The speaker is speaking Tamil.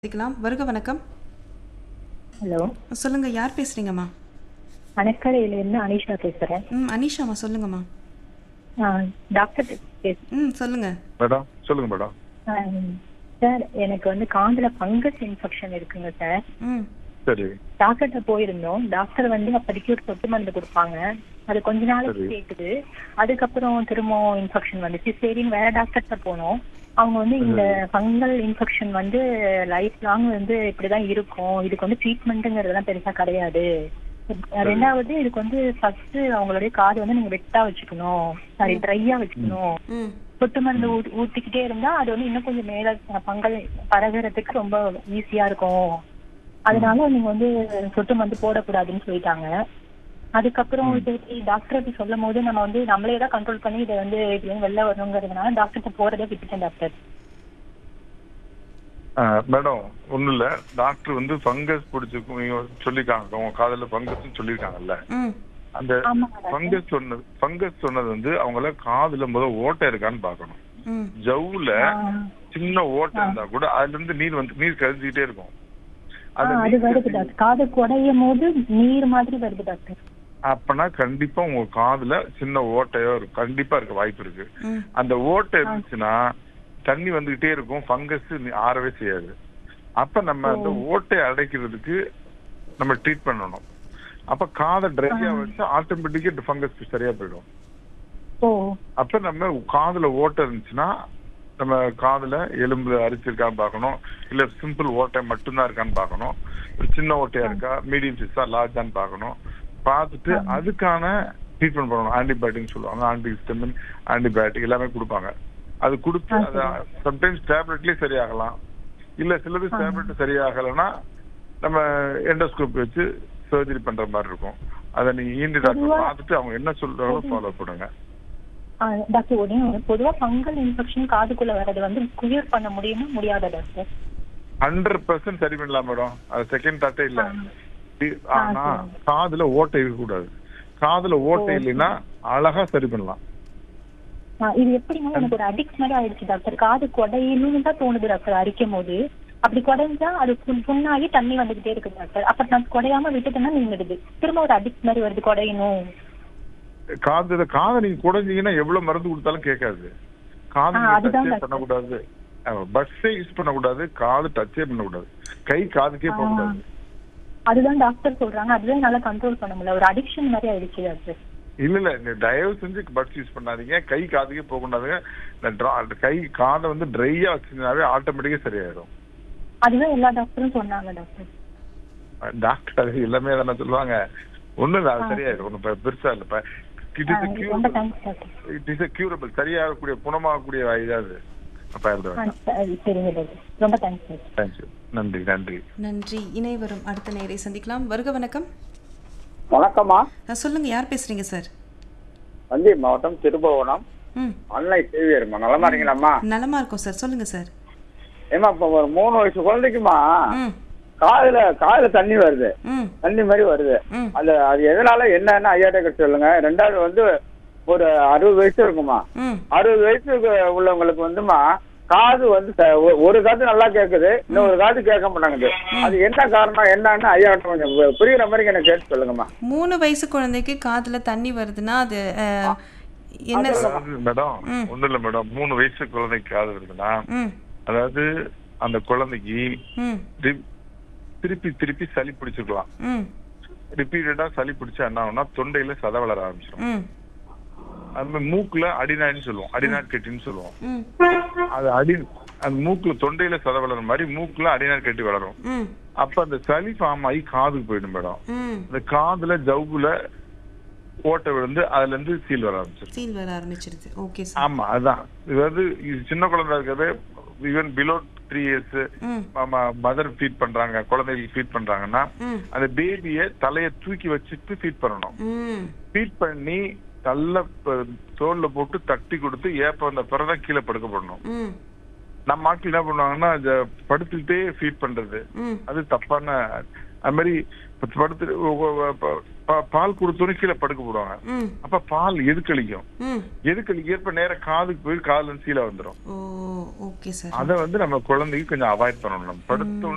பேசிக்கலாம் வருக வணக்கம் ஹலோ சொல்லுங்க யார் பேசுறீங்கம்மா அணக்கரையில இருந்து அனிஷா பேசுறேன் ம் அனிஷாம்மா சொல்லுங்கம்மா ஆ, டாக்டர் பேச ம் சொல்லுங்க மேடம் சொல்லுங்க மேடம் ஆ, சார் எனக்கு வந்து காதுல ஃபங்கஸ் இன்ஃபெக்ஷன் இருக்குங்க சார் ம் சரி டாக்டர்கிட்ட போயிருந்தோம் டாக்டர் வந்து அப்போதைக்கு ஒரு சொட்டு மருந்து கொடுப்பாங்க அது கொஞ்ச நாளைக்கு சரி. கேக்குது அதுக்கப்புறம் திரும்பவும் இன்ஃபெக்ஷன் வந்துச்சு சரின்னு வேற டாக்டர்கிட்ட போனோம் அவங்க வந்து இந்த ஃபங்கல் இன்ஃபெக்ஷன் வந்து லைஃப் லாங் வந்து இப்படிதான் இருக்கும் இதுக்கு வந்து ட்ரீட்மெண்ட்டுங்கிறதுலாம் பெருசா கிடையாது ரெண்டாவது இதுக்கு வந்து ஃபர்ஸ்ட் அவங்களுடைய காது வந்து நீங்க வெட்டா வச்சுக்கணும் சாரி ட்ரையா வச்சுக்கணும் ம் சொட்டு மருந்து ஊ- ஊத்திக்கிட்டே இருந்தா அது வந்து இன்னும் கொஞ்சம் மேல பங்கல் பரகுறதுக்கு ரொம்ப ஈஸியா இருக்கும் அதனால நீங்க வந்து சொட்டு மருந்து போடக்கூடாதுன்னு சொல்லிட்டாங்க அதுக்கப்புறம் சரி டாக்டர் சொல்லும் போது நம்ம வந்து நம்மளே தான் கண்ட்ரோல் பண்ணி இதை வந்து இதுல இருந்து வெளில வரணுங்கிறதுனால டாக்டர்கிட்ட போறதே விட்டுட்டேன் டாக்டர் மேடம் ஒண்ணும் இல்ல டாக்டர் வந்து ஃபங்கஸ் பிடிச்சிருக்கும் நீங்க சொல்லிருக்காங்க உங்க காதுல ஃபங்கஸ் சொல்லிருக்காங்கல்ல ம் அந்த ஆமாங்க டாக்டர் ஃபங்கஸ் சொன்னது ஃபங்கஸ் சொன்னது வந்து அவங்கள காதுல முதல் ஓட்டை இருக்கான்னு பார்க்கணும் ம் ஜவ்வுல ஆ. சின்ன ஓட்டை இருந்தா கூட அதுல இருந்து நீர் வந்து நீர் கழிஞ்சுக்கிட்டே இருக்கும் ஆ, அந்த அது நீர் வருது கசிஞ்சு- டாக்டர் காது குடையும் போது நீர் மாதிரி வருது டாக்டர் அப்பனா கண்டிப்பா உங்க காதுல சின்ன ஓட்டையோ இருக்கு கண்டிப்பா இருக்க வாய்ப்பு இருக்கு ம் அந்த ஓட்டை இருந்துச்சுன்னா தண்ணி வந்துகிட்டே இருக்கும் ஃபங்கஸ் ஆறவே செய்யாது அப்ப நம்ம அந்த ஓட்டையை அடைக்கிறதுக்கு நம்ம ட்ரீட் பண்ணணும் அப்ப காதை ட்ரையா வச்சு ஆட்டோமேட்டிக்கா ஃபங்கஸ் சரியா போயிடும் ஓ அப்ப நம்ம காதுல ஓட்டை இருந்துச்சுன்னா நம்ம காதுல எலும்பு அரிச்சிருக்கான்னு பார்க்கணும் இல்ல சிம்பிள் ஓட்டை மட்டும்தான் இருக்கான்னு பார்க்கணும் ஒரு சின்ன ஓட்டையா இருக்கா மீடியம் சைஸா லார்ஜான்னு பார்க்கணும் பார்த்துட்டு அதுக்கான ட்ரீட்மெண்ட் பண்ணணும் ஆன்டிபயோட்டிக் சொல்லுவாங்க ஆன்டிஹிஸ்டமின் ஆன்டிபயோட்டிக் எல்லாமே கொடுப்பாங்க அது கொடுத்து அது சம்டைம்ஸ் டேப்லெட்லயே சரியாகலாம் இல்ல சிலது டேப்லெட் சரியாகலைன்னா நம்ம எண்டோஸ்கோப் வச்சு சர்ஜரி பண்ற மாதிரி இருக்கும் அதை நீங்க ஈண்டு டாக்டர் பார்த்துட்டு அவங்க என்ன சொல்றாங்களோ ஃபாலோ பண்ணுங்க ஆ, டாக்டர் உடனே பொதுவா ஃபங்கல் இன்ஃபெக்ஷன் காதுக்குள்ள வர்றது வந்து குளிர் பண்ண முடியுமா முடியாதா டாக்டர் ஹண்ட்ரட் பர்சன்ட் சரி பண்ணலாம் மேடம் அது செகண்ட் தாட்டே இல்ல இ- ஆனா சரி. காதுல ஓட்டை இருக்கக்கூடாது காதுல ஓட்டை இல்லைன்னா அழகா சரி பண்ணலாம் ஆ, இது எப்படின்னா எனக்கு ஒரு அடிக்ட் மாதிரி ஆயிடுச்சு டாக்டர் காது குடையணும்னு தான் தோணுது டாக்டர் அரிக்கும் போது அப்படி குடைஞ்சா அது புண்- புண்ணாகி தண்ணி வந்துகிட்டே இருக்கு டாக்டர் அப்ப நான் குடையாம விட்டுட்டேன்னா நின்னுடுது திரும்ப ஒரு அடிக்ட் மாதிரி வருது குடையணும் காதுல காதை நீங்க குடைஞ்சீங்கன்னா எவ்வளவு மருந்து கொடுத்தாலும் கேட்காது காது ஆ, நீங்க அதுதான் டச்சே டாக்டர். பண்ணக்கூடாது பஸ்ஸே யூஸ் பண்ணக்கூடாது காது டச்சே பண்ணக்கூடாது கை காதுக்கே போகக்கூடாது அதுதான் டாக்டர் சொல்றாங்க அதுதான் என்னால கண்ட்ரோல் பண்ண முடியல ஒரு அடிக்ஷன் மாதிரி ஆயிடுச்சு டாக்டர் இல்ல இல்ல நீங்க தயவு செஞ்சு பட்ஸ் யூஸ் பண்ணாதீங்க கை காதுக்கே போகக்கூடாதுங்க இந்த dra- அந்த கை காதை வந்து ட்ரையா வச்சிருந்தாவே ஆட்டோமேட்டிக்கா சரியாயிடும் அதுதான் எல்லா டாக்டரும் சொன்னாங்க டாக்டர் டாக்டர் அது எல்லாமே தானே சொல்லுவாங்க ஒண்ணும் இல்ல அது சரியாயிடும் ஒண்ணும் பெ- பெருசா இல்ல இப்ப இட் இஸ் ஆ, ரொம்ப curable thanks doctor it is curable சரியாகக்கூடிய குணமாகக்கூடிய இதாவது அப்ப ஆ, சரி, சரிங்க டாக்டர் ரொம்ப தேங்க்ஸ் டாக்டர் தேங்க்யூ நன்றி நன்றி நன்றி இணை வரும் அடுத்த நேரை சந்திக்கலாம் வருக வணக்கம் வணக்கம்மா அஹ், சொல்லுங்க யார் பேசுறீங்க சார் தஞ்சை மாவட்டம் திருபுவனம் ம் அன்னை சேவியர்மா நலமா இருக்கீங்களாம்மா நலமா இருக்கும் சார் சொல்லுங்க சார் ஏமா இப்ப ஒரு மூணு வயசு குழந்தைக்குமா ம் காதுல காதுல தண்ணி வருது ம் தண்ணி மாதிரி வருது ம் அது அது எதனால என்னன்னு ஐயாட்ட கிட்ட சொல்லுங்க ரெண்டாவது வந்து ஒரு அறுபது வயசு இருக்குமா ம் அறுபது வயசுக்கு உள்ளவங்களுக்கு வந்துமா காது வந்து ச- ஒ- ஒரு காது நல்லா கேக்குது இன்னொரு காது கேட்க மாட்டாங்குது அது என்ன காரணம் என்னன்னு ஐயா கொஞ்சம் பு- புரியுற மாதிரி எனக்கு கேட்டு சொல்லுங்கம்மா மூணு வயசு குழந்தைக்கு காதுல தண்ணி வருதுன்னா அது அஹ், என்ன ச- அதாவது மேடம் ஒண்ணும் இல்ல மேடம் மூணு வயசு குழந்தைக்கு காது வருதுன்னா ம் அதாவது அந்த குழந்தைக்கு ம் ரி- திருப்பி திருப்பி சளி பிடிச்சிருக்கலாம் ம் ரிப்பீட்டடா சளி பிடிச்சா என்ன ஆகும்னா தொண்டையில சத வளர ஆரம்பிச்சிடும் ம் அது மாதிரி மூக்குல அடிநாடின்னு சொல்லுவோம் அடிநாட் கட்டின்னு சொல்லுவோம் ம் அது அடி அந்த மூக்குல தொண்டையில சத வளர மாதிரி மூக்குல அடிநாட் கட்டி வளரும் ம் அப்ப அந்த சளி ஃபார்ம் ஆகி காதுக்கு போயிடும் மேடம் ம் அந்த காதுல ஜவ்வுல ஓட்டை விழுந்து அதுல இருந்து சீல் வர ஆரம்பிச்சிடும் சீல் வர ஆரம்பிச்சிருது ஓகே சார் ஆமா அதான் இது வந்து இது சின்ன குழந்தை இருக்கிறது ஈவன் பிலோ த்ரீ இயர்ஸ் ம் மதர் ஃபீட் பண்றாங்க குழந்தைகளுக்கு ஃபீட் பண்றாங்கன்னா ம் அந்த பேபிய தலைய தூக்கி வச்சுட்டு ஃபீட் பண்ணணும் ம் ஃபீட் பண்ணி நல்ல ப- தோல்ல போட்டு தட்டி கொடுத்து ஏப்ப வந்த பிறகுதான் கீழே படுக்க போடணும் ம் நம்ம ஆட்கள் என்ன பண்ணுவாங்கன்னா ஜ- படுத்துக்கிட்டே ஃபீட் பண்றது ம் அது தப்பான அது மாதிரி இப்ப படுத்து ஒ- ஒ- ப- ப- பால் கொடுத்தோன்னு கீழே படுக்க போடுவாங்க ம் அப்ப பால் எதுக்களிக்கும் ம் எதுக்களிக்கு ஏற்ப நேர காதுக்கு போய் காதுல இருந்து சீலை வந்துடும் ஓ ஓகே சார் அதை வந்து நம்ம குழந்தைக்கு கொஞ்சம் அவாய்ட் பண்ணணும் நம்ம படுத்த